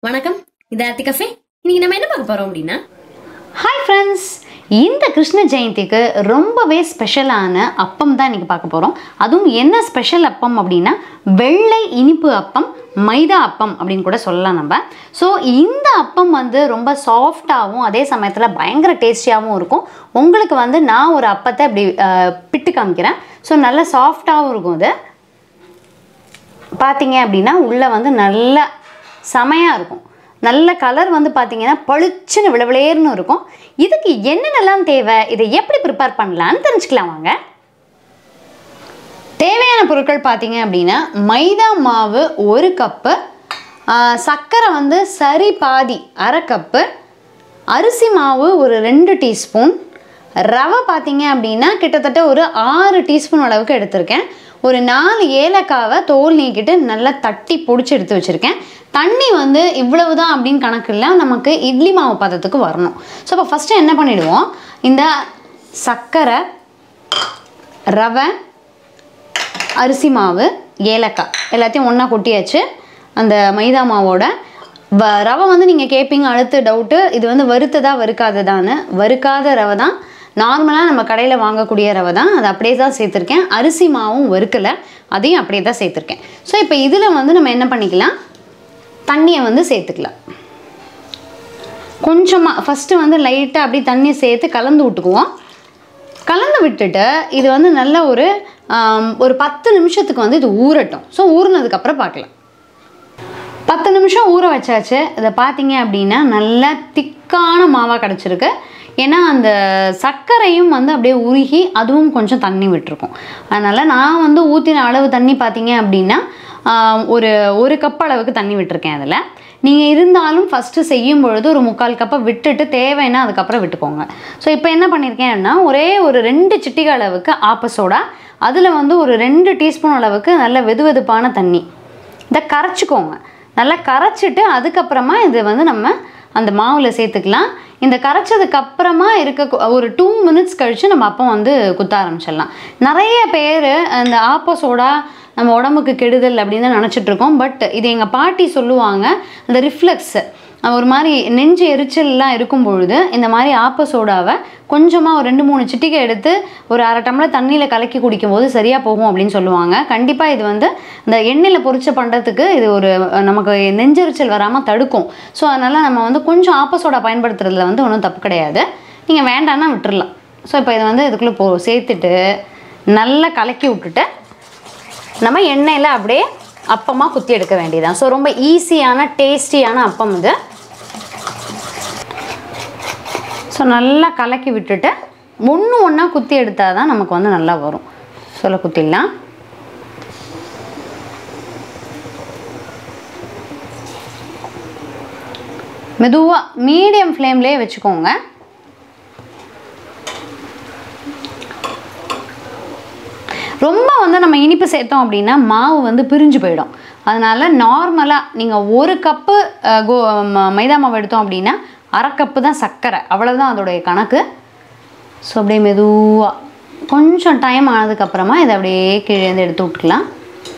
வணக்கம் இது ஆர்த்தி கஃபே இன்னைக்கு நம்ம என்ன பார்க்க போறோம் அப்படின்னா ஹாய் ஃப்ரெண்ட்ஸ் இந்த கிருஷ்ண ஜெயந்திக்கு ரொம்பவே ஸ்பெஷலான அப்பம் தான் இன்றைக்கி பார்க்க போகிறோம் அதுவும் என்ன ஸ்பெஷல் அப்பம் அப்படின்னா வெள்ளை இனிப்பு அப்பம் மைதா அப்பம் அப்படின்னு கூட சொல்லலாம் நம்ம ஸோ இந்த அப்பம் வந்து ரொம்ப சாஃப்டாகவும் அதே சமயத்தில் பயங்கர டேஸ்டியாகவும் இருக்கும் உங்களுக்கு வந்து நான் ஒரு அப்பத்தை அப்படி அஹ், பிட்டு காமிக்கிறேன் ஸோ நல்லா சாஃப்டாகவும் இருக்கும் இது பார்த்தீங்க அப்படின்னா உள்ளே வந்து நல்ல செமையாக இருக்கும் நல்ல கலர் வந்து பார்த்தீங்கன்னா பளிச்சுன்னு விளவிளேர்னு இருக்கும் இதுக்கு என்னென்னலாம் தேவை இதை எப்படி ப்ரிப்பேர் பண்ணலான்னு தெரிஞ்சுக்கலாம் வாங்க தேவையான பொருட்கள் பார்த்தீங்க அப்படின்னா மைதா மாவு ஒரு கப்பு சர்க்கரை வந்து சரி பாதி அரை கப்பு அரிசி மாவு ஒரு ரெண்டு டீஸ்பூன் ரவை பார்த்தீங்க அப்படின்னா கிட்டத்தட்ட ஒரு ஆறு டீஸ்பூன் அளவுக்கு எடுத்திருக்கேன் ஒரு நாலு ஏலக்காவை தோல் நீக்கிட்டு நல்லா தட்டி பொடிச்சு எடுத்து வச்சுருக்கேன் தண்ணி வந்து இவ்வளவு தான் அப்படின்னு கணக்கு இல்லை நமக்கு இட்லி மாவு பதத்துக்கு வரணும் ஸோ இப்போ ஃபஸ்ட்டு என்ன பண்ணிடுவோம் இந்த சர்க்கரை ரவை அரிசி மாவு ஏலக்காய் எல்லாத்தையும் ஒன்றா கொட்டியாச்சு அந்த மைதா மாவோட வ ரவை வந்து நீங்கள் கேட்பீங்க அடுத்த டவுட்டு இது வந்து வறுத்ததா வறுக்காததான்னு வறுக்காத ரவை தான் நார்மலாக நம்ம கடையில் வாங்கக்கூடிய ரவை தான் அதை அப்படியே தான் சேர்த்துருக்கேன் அரிசி மாவும் வறுக்கலை அதையும் அப்படியே தான் சேர்த்துருக்கேன் ஸோ இப்போ இதில் வந்து நம்ம என்ன பண்ணிக்கலாம் தண்ணியை வந்து சேர்த்துக்கலாம் கொஞ்சமாக ஃபஸ்ட்டு வந்து லைட்டாக அப்படியே தண்ணியை சேர்த்து கலந்து விட்டுக்குவோம் கலந்து விட்டுட்டு இது வந்து நல்ல ஒரு ஆம், ஒரு பத்து நிமிஷத்துக்கு வந்து இது ஊறட்டும் ஸோ ஊறினதுக்கப்புறம் பார்க்கலாம் பத்து நிமிஷம் ஊற வச்சாச்சு இதை பார்த்தீங்க அப்படின்னா நல்லா திக்கான மாவாக கிடச்சிருக்கு ஏன்னா அந்த சர்க்கரையும் வந்து அப்படியே உருகி அதுவும் கொஞ்சம் தண்ணி விட்டுருக்கும் அதனால் நான் வந்து ஊற்றின அளவு தண்ணி பார்த்தீங்க அப்படின்னா ஆஹ், ஒரு ஒரு கப் அளவுக்கு தண்ணி விட்டுருக்கேன் அதில் நீங்கள் இருந்தாலும் ஃபஸ்ட்டு செய்யும் பொழுது ஒரு முக்கால் கப்பை விட்டுட்டு தேவைன்னா அதுக்கப்புறம் விட்டுக்கோங்க ஸோ இப்போ என்ன பண்ணியிருக்கேன்னா ஒரே ஒரு ரெண்டு சிட்டிகை அளவுக்கு ஆப்பசோடா அதில் வந்து ஒரு ரெண்டு டீஸ்பூன் அளவுக்கு நல்ல வெதுவெதுப்பான தண்ணி இதை கரைச்சிக்கோங்க நல்லா கரைச்சிட்டு அதுக்கப்புறமா இது வந்து நம்ம அந்த மாவில் சேர்த்துக்கலாம் இந்த கரைச்சதுக்கு அப்புறமா இருக்க கு- ஒரு டூ மினிட்ஸ் கழித்து நம்ம அப்போ வந்து குத்த ஆரம்பிச்சிடலாம் நிறைய பேர் அந்த ஆப்போசோடா நம்ம உடம்புக்கு கெடுதல் அப்படின்னு தான் நினச்சிட்டு இருக்கோம் பட் இது எங்கள் பாட்டி சொல்லுவாங்க அந்த ரிஃப்ளெக்ஸ் ஒரு மாதிரி நெஞ்சு எரிச்சல்லாம் இருக்கும் பொழுது இந்த மாதிரி ஆப்ப சோடாவை கொஞ்சமாக ஒரு ரெண்டு மூணு சிட்டிகை எடுத்து ஒரு அரை டம்ளர் தண்ணியில் கலக்கி குடிக்கும்போது சரியாக போகும் அப்படின்னு சொல்லுவாங்க கண்டிப்பாக இது வந்து இந்த எண்ணெயில் பொரிச்ச பண்ணுறதுக்கு இது ஒரு அஹ், நமக்கு நெஞ்செரிச்சல் வராமல் தடுக்கும் ஸோ அதனால் நம்ம வந்து கொஞ்சம் ஆப்ப சோடா பயன்படுத்துறதுல வந்து ஒன்றும் தப்பு கிடையாது நீங்கள் வேண்டாம்னா விட்டுறலாம் ஸோ இப்போ இதை வந்து இதுக்குள்ளே போ சேர்த்துட்டு நல்லா கலக்கி விட்டுட்டு நம்ம எண்ணெயில் அப்படியே அப்பமாக குத்தி எடுக்க வேண்டியதான் ஸோ ரொம்ப ஈஸியான டேஸ்டியான அப்பம் இது ஸோ நல்லா கலக்கி விட்டுட்டு ஒன்று ஒன்றா குத்தி எடுத்தால் தான் நமக்கு வந்து நல்லா வரும் சொல்ல குத்திடலாம் மெதுவாக மீடியம் ஃப்ளேம்லேயே வச்சுக்கோங்க ரொம்ப வந்து நம்ம இனிப்பு சேர்த்தோம் அப்படின்னா மாவு வந்து பிரிஞ்சு போயிடும் அதனால் நார்மலாக நீங்கள் ஒரு கப்பு அஹ், கோ ம- மைதா மாவு எடுத்தோம் அப்படின்னா அரை கப்பு தான் சர்க்கரை அவ்வளோதான் அதோடைய கணக்கு ஸோ அப்படியே மெதுவாக கொஞ்சம் டைம் ஆனதுக்கப்புறமா இதை அப்படியே கீழேருந்து எடுத்து விட்டுக்கலாம்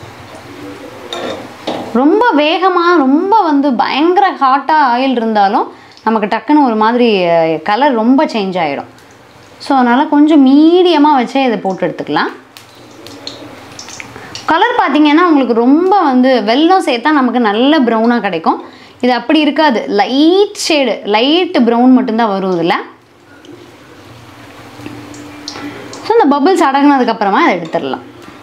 ரொம்ப வேகமாக ரொம்ப வந்து பயங்கர ஹாட்டாக ஆயில் இருந்தாலும் நமக்கு டக்குன்னு ஒரு மாதிரி கலர் ரொம்ப சேஞ்ச் ஆகிடும் ஸோ அதனால் கொஞ்சம் மீடியமாக வச்சே இதை போட்டு எடுத்துக்கலாம் கலர் பார்த்தீங்கன்னா உங்களுக்கு ரொம்ப வந்து வெல்லம் சேர்த்தா நமக்கு நல்ல ப்ரௌனாக கிடைக்கும் இது அப்படி இருக்காது லைட் ஷேடு லைட் ப்ரௌன் மட்டும்தான் வரும் இதில் ஸோ இந்த பபிள்ஸ் அடங்கினதுக்கப்புறமா இதை எடுத்துடலாம்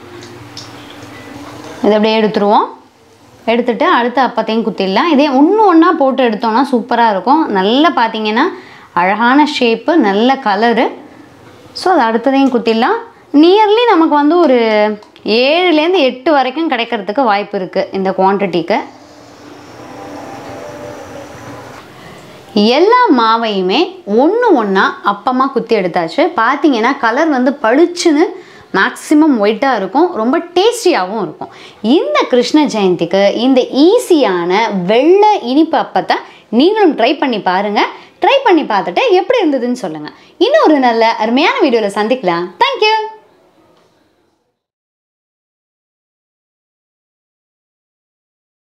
இதை அப்படியே எடுத்துருவோம் எடுத்துட்டு அடுத்த அப்பத்தையும் குத்திடலாம் இதே ஒன்று ஒன்றா போட்டு எடுத்தோம்னா சூப்பராக இருக்கும் நல்லா பார்த்தீங்கன்னா அழகான ஷேப்பு நல்ல கலரு ஸோ அது அடுத்ததையும் குத்திடலாம் நியர்லி நமக்கு வந்து ஒரு ஏழுலேருந்து எட்டு வரைக்கும் கிடைக்கிறதுக்கு வாய்ப்பு இருக்குது இந்த குவான்டிட்டிக்கு எல்லா மாவையுமே ஒன்று ஒன்றா அப்பமாக குத்தி எடுத்தாச்சு பார்த்தீங்கன்னா கலர் வந்து பளிச்சுன்னு மேக்ஸிமம் ஒயிட்டாக இருக்கும் ரொம்ப டேஸ்டியாகவும் இருக்கும் இந்த கிருஷ்ண ஜெயந்திக்கு இந்த ஈஸியான வெள்ளை இனிப்பு அப்பத்தை நீங்களும் ட்ரை பண்ணி பாருங்கள் ட்ரை பண்ணி பார்த்துட்டு எப்படி இருந்ததுன்னு சொல்லுங்கள் இன்னும் ஒரு நல்ல அருமையான வீடியோவில் சந்திக்கலாம் தேங்க்யூ